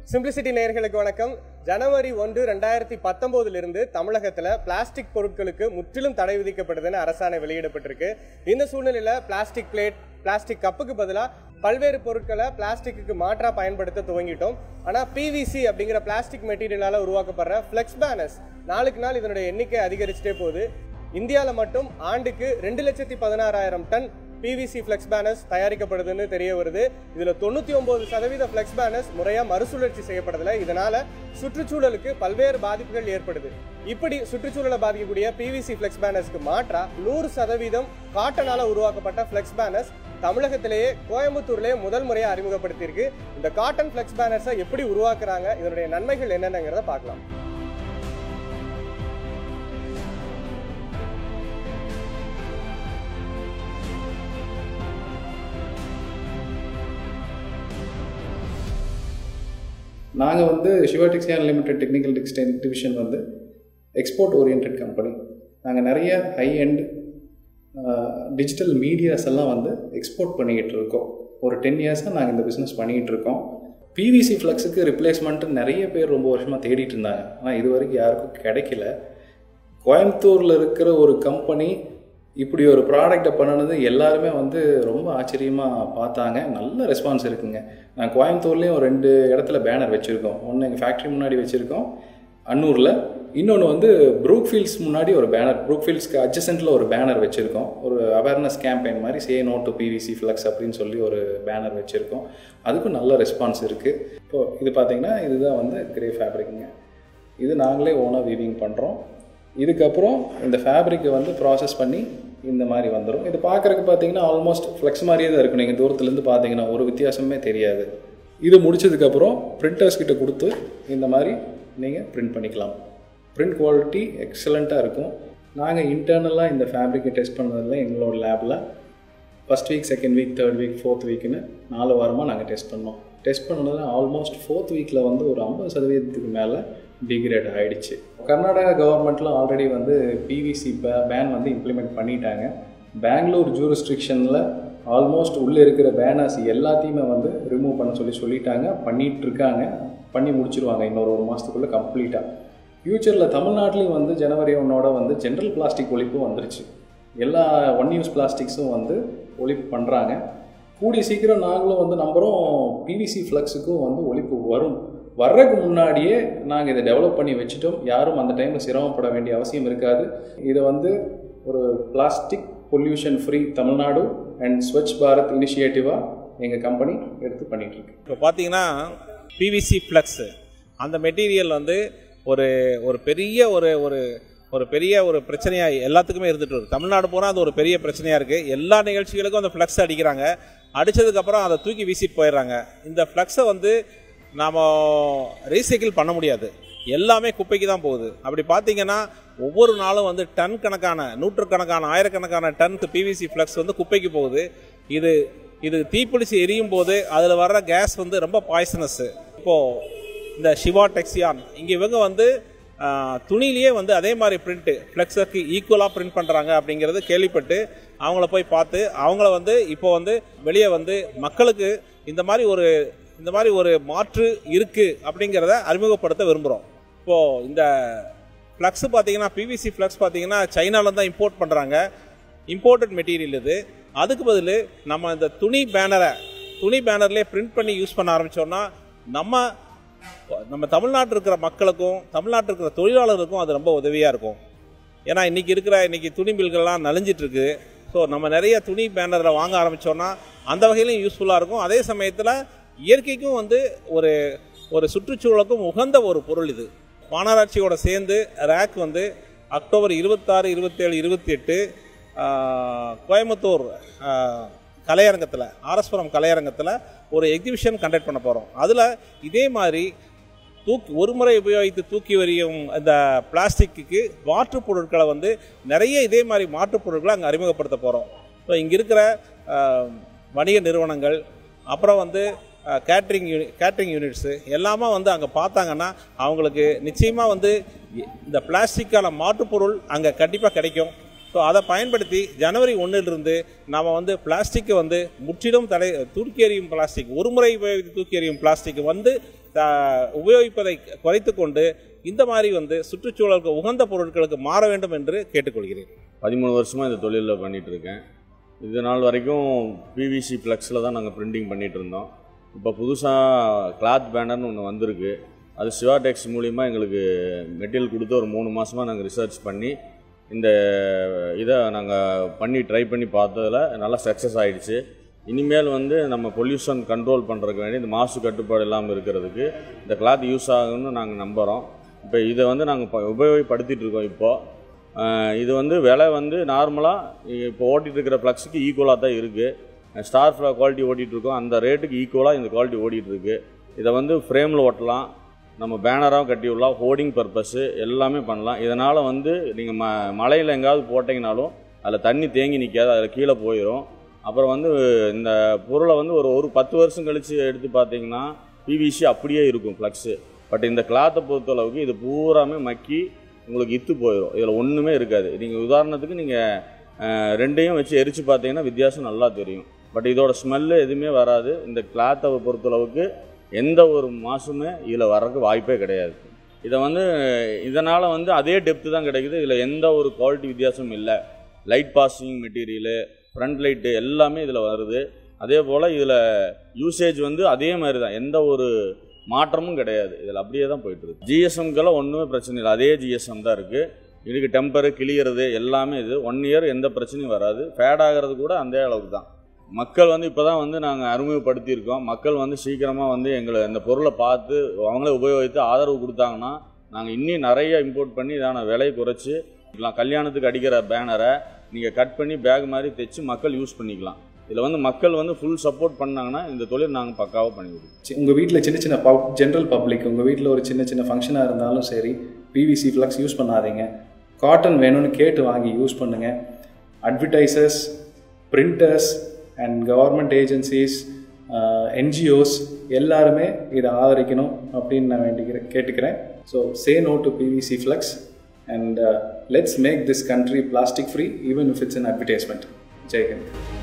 simplicity நேயர்களுக்கு வணக்கம் ஜனவரி ஒன்று ரெண்டாயிரத்தி பத்தொன்பதிலிருந்து தமிழகத்துல பிளாஸ்டிக் பொருட்களுக்கு முற்றிலும் தடை விதிக்கப்படுதுன்னு அரசாணை வெளியிடப்பட்டிருக்கு இந்த சூழ்நிலையில பிளாஸ்டிக் பிளேட் பிளாஸ்டிக் கப்புக்கு பதிலா பல்வேறு பொருட்களை பிளாஸ்டிக்கு மாற்றா பயன்படுத்த துவங்கிட்டோம் ஆனா பிவிசி அப்படிங்கிற பிளாஸ்டிக் மெட்டீரியலால உருவாக்கப்படுற ஃபிளெக்ஸ் பேனர்ஸ் நாளுக்கு நாள் இதனுடைய எண்ணிக்கை அதிகரிச்சுட்டே போகுது இந்தியாவில் மட்டும் ஆண்டுக்கு ரெண்டு லட்சத்தி பதினாறாயிரம் டன் பிவிசி ஃப்ளெக்ஸ் பேனர்ஸ் தயாரிக்கப்படுதுன்னு தெரிய வருது இதுல தொண்ணூத்தி ஒன்பது சதவீத ஃப்ளெக்ஸ் பேனர்ஸ் முறையா மறுசுழற்சி செய்யப்படுதுல இதனால சுற்றுச்சூழலுக்கு பல்வேறு பாதிப்புகள் ஏற்படுது இப்படி சுற்றுச்சூழலை பாதிக்கக்கூடிய பிவிசி ஃப்ளெக்ஸ் பேனர்ஸ்க்கு மாற்றா நூறு சதவீதம் காட்டனால உருவாக்கப்பட்ட ஃப்ளெக்ஸ் பேனர்ஸ் தமிழகத்திலேயே கோயம்புத்தூர்லயே முதல் முறையா அறிமுகப்படுத்தியிருக்கு இந்த காட்டன் ஃப்ளெக்ஸ் பேனர்ஸை எப்படி உருவாக்குறாங்க இதனுடைய நன்மைகள் என்னென்னங்கிறத பார்க்கலாம் நாங்கள் வந்து Siva Texy unlimited technical textile division வந்து எக்ஸ்போர்ட் ஓரியன்ட் கம்பெனி நாங்கள் நிறைய ஹை எண்ட் டிஜிட்டல் மீடியாஸ் எல்லாம் வந்து எக்ஸ்போர்ட் பண்ணிக்கிட்டு இருக்கோம் ஒரு டென் இயர்ஸாக நாங்கள் இந்த பிஸ்னஸ் பண்ணிக்கிட்டு இருக்கோம் பிவிசி ஃப்ளக்ஸுக்கு ரிப்ளேஸ்மெண்ட்டு நிறைய பேர் ரொம்ப வருஷமாக தேடிட்டு இருந்தாங்க ஆனால் இது வரைக்கும் யாருக்கும் கிடைக்கல கோயம்புத்தூரில் இருக்கிற ஒரு கம்பெனி இப்படி ஒரு ப்ராடக்டை பண்ணினது எல்லாருமே வந்து ரொம்ப ஆச்சரியமாக பார்த்தாங்க நல்ல ரெஸ்பான்ஸ் இருக்குங்க நான் கோயம்புத்தூர்லேயும் ஒரு ரெண்டு இடத்துல பேனர் வச்சுருக்கோம் ஒன்று எங்கள் ஃபேக்ட்ரி முன்னாடி வச்சுருக்கோம் அன்னூரில் இன்னொன்று வந்து ப்ரூக்ஃபீல்ட்ஸ் முன்னாடி ஒரு பேனர் ப்ரூக்ஃபீல்ட்ஸ்க்கு அட்ஜசென்ட்டில் ஒரு பேனர் வச்சுருக்கோம் ஒரு அவேர்னஸ் கேம்பெயின் மாதிரி say no to PVC flex அப்படின்னு சொல்லி ஒரு பேனர் வச்சுருக்கோம் அதுக்கும் நல்ல ரெஸ்பான்ஸ் இருக்குது இப்போது இது பார்த்திங்கன்னா இதுதான் வந்து கிரே ஃபேப்ரிக்குங்க இது நாங்களே ஓனாக வீவிங் பண்ணுறோம் இதுக்கப்புறம் இந்த ஃபேப்ரிக்கை வந்து ப்ராசஸ் பண்ணி இந்த மாதிரி வந்துடும் இது பார்க்குறதுக்கு பார்த்தீங்கன்னா ஆல்மோஸ்ட் ஃப்ளெக்ஸ் மாதிரியே தான் இருக்கும் நீங்கள் தூரத்துலேருந்து பார்த்தீங்கன்னா ஒரு வித்தியாசமே தெரியாது இது முடிச்சதுக்கப்புறம் பிரிண்டர்ஸ் கிட்ட கொடுத்து இந்த மாதிரி நீங்கள் பிரிண்ட் பண்ணிக்கலாம் பிரிண்ட் குவாலிட்டி எக்ஸலண்ட்டாக இருக்கும் நாங்கள் இன்டர்னலாக இந்த ஃபேப்ரிக்கை டெஸ்ட் பண்ணதில் எங்களோட லேபில் first week second week third week fourth வீக்னு நாலு வாரமாக நாங்கள் டெஸ்ட் பண்ணோம் டெஸ்ட் பண்ணதில் ஆல்மோஸ்ட் ஃபோர்த் வீக்கில் வந்து ஒரு ஐம்பது சதவீதத்துக்கு மேலே டிகிரேட் ஆகிடுச்சு கர்நாடகா கவர்மெண்ட்டில் ஆல்ரெடி வந்து பிவிசி பேன் வந்து இம்ப்ளிமெண்ட் பண்ணிட்டாங்க பெங்களூர் ஜூரிஸ்ட்ரிக்ஷனில் ஆல்மோஸ்ட் உள்ளே இருக்கிற பேனர்ஸ் எல்லாத்தையுமே வந்து ரிமூவ் பண்ண சொல்லி சொல்லிட்டாங்க பண்ணிகிட்டு இருக்காங்க பண்ணி முடிச்சிருவாங்க இன்னொரு ஒரு மாதத்துக்குள்ளே கம்ப்ளீட்டாக ஃப்யூச்சரில் தமிழ்நாட்டிலையும் வந்து ஜனவரி ஒன்னோட வந்து ஜென்ரல் பிளாஸ்டிக் ஒழிப்பு வந்துருச்சு எல்லா ஒன் யூஸ் பிளாஸ்டிக்ஸும் வந்து ஒழிப்பு பண்ணுறாங்க கூடி சீக்கிரம் நாங்களும் வந்து நம்புகிறோம் பிவிசி ஃப்ளக்ஸுக்கும் வந்து ஒழிப்பு வரும் வர்றதுக்கு முன்னாடியே நாங்கள் இதை டெவலப் பண்ணி வச்சுட்டோம் யாரும் அந்த டைமில் சிரமப்பட வேண்டிய அவசியம் இருக்காது இதை வந்து ஒரு plastic pollution free Tamil Nadu and Swachh Bharat இனிஷியேட்டிவாக எங்கள் கம்பெனி எடுத்து பண்ணிகிட்ருக்கு இப்போ பார்த்தீங்கன்னா பிவிசி ஃப்ளக்ஸ் அந்த மெட்டீரியல் வந்து ஒரு ஒரு பெரிய ஒரு ஒரு ஒரு பெரிய ஒரு பிரச்சனையாக எல்லாத்துக்குமே இருந்துட்டு இருக்கு தமிழ்நாடு பூரா அது ஒரு பெரிய பிரச்சனையாக இருக்குது எல்லா நிகழ்ச்சிகளுக்கும் அந்த ஃப்ளக்ஸ் அடிக்கிறாங்க அடித்ததுக்கப்புறம் அதை தூக்கி வீசிட்டு போயிடுறாங்க இந்த ஃப்ளக்ஸை வந்து நாம் ரீசைக்கிள் பண்ண முடியாது எல்லாமே குப்பைக்கு தான் போகுது அப்படி பார்த்தீங்கன்னா ஒவ்வொரு நாளும் வந்து டன் கணக்கான நூற்றுக்கணக்கான ஆயிரக்கணக்கான டன் பிவிசி ஃப்ளக்ஸ் வந்து குப்பைக்கு போகுது இது இது தீப்பிடிச்சு எரியும் போது அதில் வர்ற கேஸ் வந்து ரொம்ப பாய்சனஸ் இப்போது இந்த சிவா டெக்ஸியான் இங்கே இவங்க வந்து துணிலேயே வந்து அதே மாதிரி பிரிண்ட்டு ஃப்ளெக்ஸருக்கு ஈக்குவலாக பிரிண்ட் பண்ணுறாங்க அப்படிங்கிறது கேள்விப்பட்டு அவங்கள போய் பார்த்து அவங்கள வந்து இப்போ வந்து வெளியே வந்து மக்களுக்கு இந்த மாதிரி ஒரு இந்த மாதிரி ஒரு மாற்று இருக்குது அப்படிங்கிறத அறிமுகப்படுத்த விரும்புகிறோம் இப்போது இந்த ஃப்ளக்ஸ் பார்த்தீங்கன்னா பிவிசி ஃப்ளக்ஸ் பார்த்தீங்கன்னா சைனாவில் தான் இம்போர்ட் பண்ணுறாங்க இம்போர்ட்டட் மெட்டீரியல் இது அதுக்கு பதில் நம்ம இந்த துணி பேனரை துணி பேனர்லேயே பிரிண்ட் பண்ணி யூஸ் பண்ண ஆரம்பித்தோன்னா நம்ம நம்ம தமிழ்நாட்டில் இருக்கிற மக்களுக்கும் தமிழ்நாட்டில் இருக்கிற தொழிலாளர்களுக்கும் அது ரொம்ப உதவியாக இருக்கும் ஏன்னா இன்றைக்கி இருக்கிற இன்றைக்கி துணி மில்கள்லாம் நலிஞ்சிட்டு இருக்கு ஸோ நம்ம நிறைய துணி பேனரை வாங்க ஆரம்பித்தோன்னா அந்த வகையிலும் யூஸ்ஃபுல்லாக இருக்கும் அதே சமயத்தில் இயற்கைக்கும் வந்து ஒரு ஒரு சுற்றுச்சூழலுக்கும் உகந்த ஒரு பொருள் இது மாநகராட்சியோட சேர்ந்து ரேக் வந்து அக்டோபர் இருபத்தாறு இருபத்தேழு இருபத்தி எட்டு கோயம்புத்தூர் கலையரங்கத்தில் ஆரஸ்புரம் கலையரங்கத்தில் ஒரு எக்ஸிபிஷன் கண்டக்ட் பண்ண போகிறோம் அதில் இதே மாதிரி தூக்கி ஒரு முறை உபயோகித்து தூக்கி வரியும் இந்த பிளாஸ்டிக்கு மாற்றுப் பொருட்களை வந்து நிறைய இதே மாதிரி மாற்றுப் பொருட்களை அங்கே அறிமுகப்படுத்த போகிறோம் ஸோ இங்கே இருக்கிற வணிக நிறுவனங்கள் அப்புறம் வந்து கேட்ரிங் யூனி கேட்ரிங் யூனிட்ஸு எல்லாமே வந்து அங்கே பார்த்தாங்கன்னா அவங்களுக்கு நிச்சயமாக வந்து இந்த பிளாஸ்டிக்கான மாற்றுப்பொருள் அங்கே கண்டிப்பாக கிடைக்கும் ஸோ அதை பயன்படுத்தி ஜனவரி ஒன்றிலிருந்து நாம் வந்து பிளாஸ்டிக்கை வந்து முற்றிலும் தடை தூக்கி எறியும் பிளாஸ்டிக் ஒரு முறை உபயோகித்து தூக்கி எறியும் பிளாஸ்டிக் வந்து த- உபயோகிப்பதை குறைத்து கொண்டு இந்த மாதிரி வந்து சுற்றுச்சூழலுக்கு உகந்த பொருட்களுக்கு மாற வேண்டும் என்று கேட்டுக்கொள்கிறேன் பதிமூணு வருஷமாக இந்த தொழிலில் பண்ணிகிட்டு இருக்கேன் இது நாள் வரைக்கும் பிவிசி ஃப்ளெக்ஸில் தான் நாங்கள் பிரிண்டிங் பண்ணிகிட்டு இருந்தோம் இப்போ புதுசாக கிளாத் பேனர்னு ஒன்று வந்திருக்கு அது சிவாடெக்ஸ் மூலிமா எங்களுக்கு மெட்டீரியல் கொடுத்து ஒரு மூணு மாதமாக நாங்கள் ரிசர்ச் பண்ணி இந்த இதை நாங்கள் பண்ணி ட்ரை பண்ணி பார்த்ததில் நல்லா சக்ஸஸ் ஆயிடுச்சு இனிமேல் வந்து நம்ம பொல்யூஷன் கண்ட்ரோல் பண்ணுறதுக்கு வேண்டி இந்த மாசு கட்டுப்பாடு இல்லாமல் இருக்கிறதுக்கு இந்த கிளாத் யூஸ் ஆகும்னு நாங்கள் நம்புகிறோம் இப்போ இதை வந்து நாங்கள் உபயோகப்படுத்திட்டு இருக்கோம் இப்போது ஆஹ் இது வந்து விலை வந்து நார்மலாக இப்போ ஓட்டிகிட்டு இருக்கிற ப்ளக்ஸுக்கு ஈக்குவலாக தான் இருக்குது ஸ்டார் ஃப்ளா குவாலிட்டி ஓட்டிகிட்டு இருக்கோம் அந்த ரேட்டுக்கு ஈக்குவலாக இந்த குவாலிட்டி ஓடிட்டு இருக்கு இதை வந்து ஃப்ரேமில் ஒட்டலாம் நம்ம பேனராகவும் கட்டி விடலாம் ஹோர்டிங் பர்பஸ்ஸு எல்லாமே பண்ணலாம் இதனால் வந்து நீங்கள் ம மலையில் எங்கேயாவது போட்டிங்கனாலும் அதில் தண்ணி தேங்கி நிற்காது அதில் கீழே போயிடும் அப்புறம் வந்து இந்த பொருளை வந்து ஒரு ஒரு பத்து வருஷம் கழித்து எடுத்து பார்த்தீங்கன்னா பிவிசி அப்படியே இருக்கும் ஃப்ளக்ஸு பட் இந்த கிளாத்தை பொறுத்தளவுக்கு இது பூராமே மக்கி உங்களுக்கு இத்து போயிடும் இதில் ஒன்றுமே இருக்காது நீங்கள் உதாரணத்துக்கு நீங்கள் ரெண்டையும் வச்சு எரித்து பார்த்தீங்கன்னா வித்தியாசம் நல்லா தெரியும் பட் இதோட ஸ்மெல்லு எதுவுமே வராது இந்த கிளாத்தை பொறுத்தளவுக்கு எந்த ஒரு மாசுமே இதில் வர்றதுக்கு வாய்ப்பே கிடையாது இதை வந்து இதனால் வந்து அதே டெப்த்து தான் கிடைக்குது இதில் எந்த ஒரு குவாலிட்டி வித்தியாசமும் இல்லை light passing material front light எல்லாமே இதில் வருது அதே போல் இதில் யூசேஜ் வந்து அதே மாதிரி தான் எந்த ஒரு மாற்றமும் கிடையாது இதில் அப்படியே தான் போயிட்டு இருக்கு ஜிஎஸ்எம்க்கெல்லாம் ஒன்றுமே பிரச்சனை இல்லை அதே ஜிஎஸ்எம் தான் இருக்குது இதுக்கு டெம்பரு கிளியறது எல்லாமே இது ஒன் இயர் எந்த பிரச்சனையும் வராது ஃபேட் ஆகிறது கூட அந்த அளவுக்கு தான் மக்கள் வந்து இப்போ தான் வந்து நாங்கள் அறிமுகப்படுத்தியிருக்கோம் மக்கள் வந்து சீக்கிரமாக வந்து எங்களை இந்த பொருளை பார்த்து அவங்களே உபயோகித்து ஆதரவு கொடுத்தாங்கன்னா நாங்கள் இன்னும் நிறைய இம்போர்ட் பண்ணி இதான விலை குறைச்சிக்கலாம் கல்யாணத்துக்கு அடிக்கிற பேனரை நீங்கள் கட் பண்ணி பேக் மாதிரி தைச்சு மக்கள் யூஸ் பண்ணிக்கலாம் இதில் வந்து மக்கள் வந்து ஃபுல் சப்போர்ட் பண்ணாங்கன்னா இந்த தொழில் நாங்கள் பக்காவாக பண்ணி கொடுப்போம் உங்கள் வீட்டில் சின்ன சின்ன பப் ஜென்ரல் பப்ளிக் உங்கள் வீட்டில் ஒரு சின்ன சின்ன ஃபங்க்ஷனாக இருந்தாலும் சரி பிவிசி ஃப்ளக்ஸ் யூஸ் பண்ணாதீங்க காட்டன் வேணும்னு கேட்டு வாங்கி யூஸ் பண்ணுங்கள் advertisers printers and government agencies NGOs எல்லாருமே இதை ஆதரிக்கணும் அப்படின்னு நான் வேண்டிக்கிறேன் கேட்டுக்கிறேன் so say no to PVC flex and let's make this country plastic free even if it's an advertisement Jai Hind